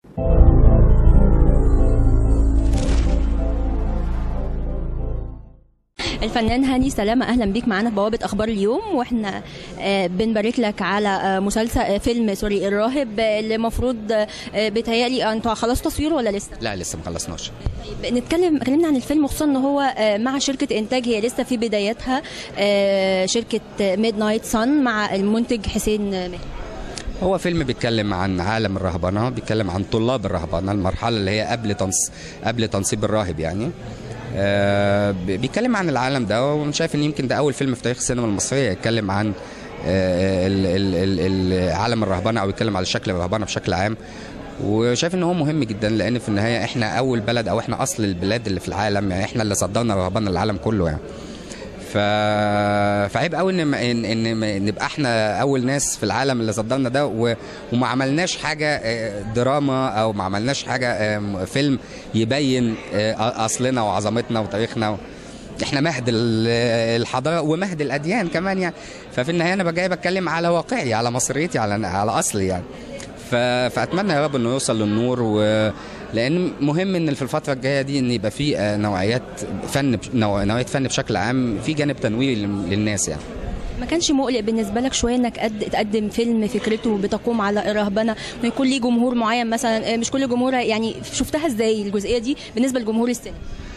الفنان هاني سلامة أهلا بيك معانا في بوابة أخبار اليوم وإحنا آه، بنبارك لك على آه، مسلسل آه، فيلم سوري الراهب آه، اللي المفروض آه، بيتهيألي أنتوا خلصتوا تصويره ولا لسه؟ لا لسه ما خلصناش طيب نتكلم كلمنا عن الفيلم خصوصا ان هو آه، مع شركه انتاج هي لسه في بداياتها آه، شركه ميد نايت سان مع المنتج حسين مهدي هو فيلم بيتكلم عن عالم الرهبنه بيتكلم عن طلاب الرهبنه المرحله اللي هي قبل تنص قبل تنصيب الراهب يعني آه، بي- بيتكلم عن العالم ده وانا شايف ان يمكن ده اول فيلم في تاريخ السينما المصريه يتكلم عن آه، ال- ال- ال- ال- عالم الرهبنه او يتكلم على شكل الرهبنه بشكل عام وشايف ان هو مهم جدا لان في النهايه احنا اول بلد او احنا اصل البلاد اللي في العالم يعني احنا اللي صدرنا الرهبنه للعالم كله يعني ف... فعيب قوي ان ان, إن نبقى احنا اول ناس في العالم اللي صدرنا ده و... وما عملناش حاجه آه، دراما او ما عملناش حاجه آه، فيلم يبين آه، اصلنا وعظمتنا وتاريخنا و... احنا مهد ال- الحضاره ومهد الاديان كمان يعني ففي النهايه انا جاي بتكلم على واقعي على مصريتي على على اصلي يعني ف... فاتمنى يا رب انه يوصل للنور و... لان مهم ان في الفتره الجايه دي ان يبقى في آه، نوعيات فن بش- نوع- نوعيه فن بشكل عام في جانب تنويري لل- للناس يعني ما كانش مقلق بالنسبه لك شويه انك قد تقدم فيلم فكرته بتقوم على الرهبنه ويكون ليه جمهور معين مثلا آه، مش كل جمهور يعني شفتها ازاي الجزئيه دي بالنسبه لجمهور السينما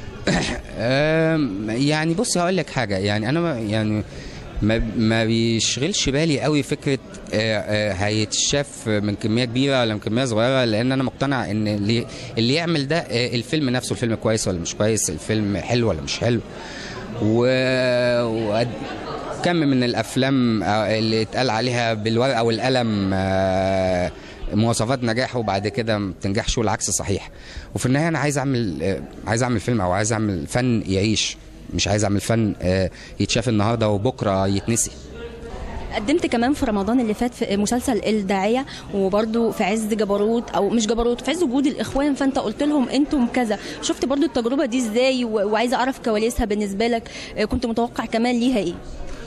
أم، يعني بص هقول لك حاجه يعني انا ما- يعني ما ما بيشغلش بالي قوي فكره آه، آه، هيتشاف من كميه كبيره ولا من كميه صغيره لان انا مقتنع ان اللي اللي يعمل ده آه، الفيلم نفسه الفيلم كويس ولا مش كويس الفيلم حلو ولا مش حلو و و- كم من الافلام آه، اللي اتقال عليها بالورقه والقلم آه، مواصفات نجاح وبعد كده ما بتنجحش والعكس صحيح وفي النهايه انا عايز اعمل آه، عايز اعمل فيلم او عايز اعمل فن يعيش مش عايز اعمل فن آه، يتشاف النهارده وبكره يتنسي قدمت كمان في رمضان اللي فات في مسلسل الداعية وبرضو في عز جبروت او مش جبروت في عز وجود الاخوان فانت قلت لهم انتم كذا شفت برضو التجربة دي ازاي و- وعايزة اعرف كواليسها بالنسبة لك آه، كنت متوقع كمان ليها ايه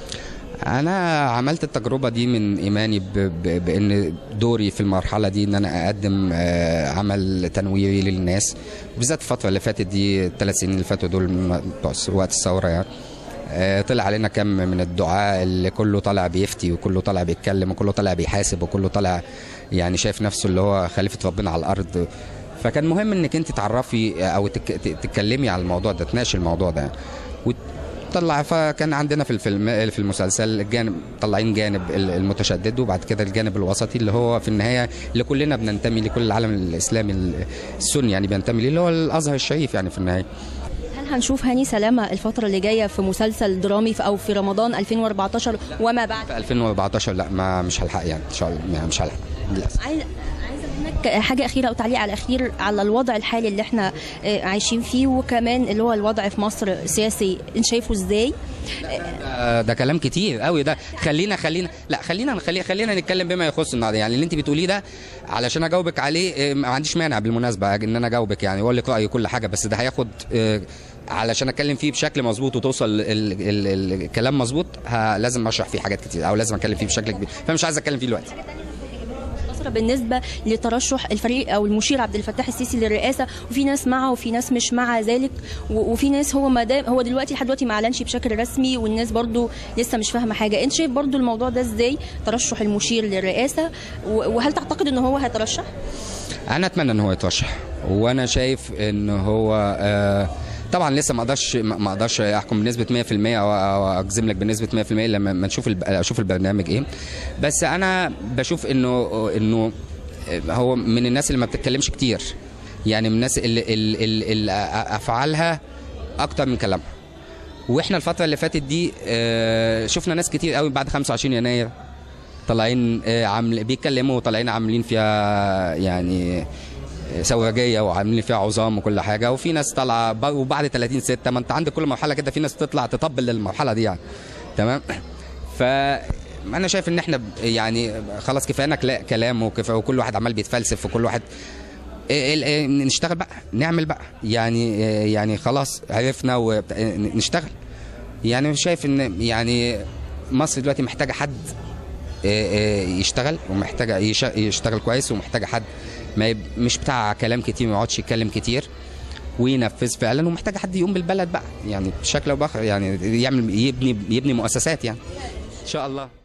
انا عملت التجربه دي من ايماني ب... ب... بان دوري في المرحله دي ان انا اقدم آه، عمل تنويري للناس بالذات الفتره اللي فاتت دي الثلاث سنين اللي فاتوا دول م- بتوع وقت الثوره يعني آه، طلع علينا كم من الدعاء اللي كله طالع بيفتي وكله طالع بيتكلم وكله طالع بيحاسب وكله طالع يعني شايف نفسه اللي هو خليفه ربنا على الارض فكان مهم انك انت تعرفي او تك... ت- تتكلمي على الموضوع ده تناقشي الموضوع ده وت... طلع فكان عندنا في الفيلم في المسلسل الجانب طالعين جانب ال- المتشدد وبعد كده الجانب الوسطي اللي هو في النهايه اللي كلنا بننتمي لكل العالم الاسلامي السني يعني بينتمي ليه اللي هو الازهر الشريف يعني في النهايه هل هنشوف هاني سلامة الفترة اللي جاية في مسلسل درامي في- او في رمضان 2014 وما بعد في 2014 لا ما مش هلحق يعني ان شاء الله يعني مش هلحق للاسف عايز عايزه منك حاجه اخيره او تعليق على الاخير على الوضع الحالي اللي احنا آه، عايشين فيه وكمان اللي هو الوضع في مصر سياسي انت شايفه ازاي ده, ده كلام كتير قوي ده خلينا خلينا لا خلينا خلينا خلينا نتكلم بما يخص النهارده يعني اللي انت بتقوليه ده علشان اجاوبك عليه إيه، ما عنديش مانع بالمناسبه ان انا اجاوبك يعني واقول لك رايي كل حاجه بس ده هياخد إيه، علشان اتكلم فيه بشكل مظبوط وتوصل ال ال ال الكلام مظبوط ه- لازم اشرح فيه حاجات كتير او لازم اتكلم فيه بشكل كبير فمش عايز اتكلم فيه دلوقتي مصر بالنسبه لترشح الفريق او المشير عبد الفتاح السيسي للرئاسه وفي ناس معه وفي ناس مش مع ذلك و- وفي ناس هو ما دام هو دلوقتي لحد دلوقتي ما اعلنش بشكل رسمي والناس برضو لسه مش فاهمه حاجه انت شايف برضو الموضوع ده ازاي ترشح المشير للرئاسه و- وهل تعتقد ان هو هيترشح انا اتمنى ان هو يترشح وانا شايف ان هو آه طبعا لسه ما اقدرش ما ما اقدرش احكم بنسبه 100% او او اجزم لك بنسبه 100% لما ما نشوف الب- اشوف البرنامج ايه بس انا بشوف انه انه هو من الناس اللي ما بتتكلمش كتير يعني من الناس اللي, اللي, اللي, اللي افعالها اكتر من كلامها واحنا الفتره اللي فاتت دي آه، شفنا ناس كتير قوي بعد 25 يناير طالعين آه، عامل بيتكلموا وطالعين عاملين فيها يعني آه، ثورجيه وعاملين فيها عظام وكل حاجه وفي ناس طالعه ب- وبعد 30 6 ما انت عندك كل مرحله كده في ناس تطلع تطبل للمرحله دي يعني تمام ف انا شايف ان احنا ب- يعني خلاص كفاينا كلا- كلام وكفايه وكل واحد عمال بيتفلسف وكل واحد إيه- ال- إيه، نشتغل بقى نعمل بقى يعني إيه، يعني خلاص عرفنا ونشتغل يعني شايف ان يعني مصر دلوقتي محتاجه حد إيه، إيه، يشتغل ومحتاجه يش- يشتغل كويس ومحتاجه حد ما يب... مش بتاع كلام كتير ما يقعدش يتكلم كتير وينفذ فعلا ومحتاج حد يقوم بالبلد بقى يعني بشكل او باخر يعني يعمل يبني يبني مؤسسات يعني ان شاء الله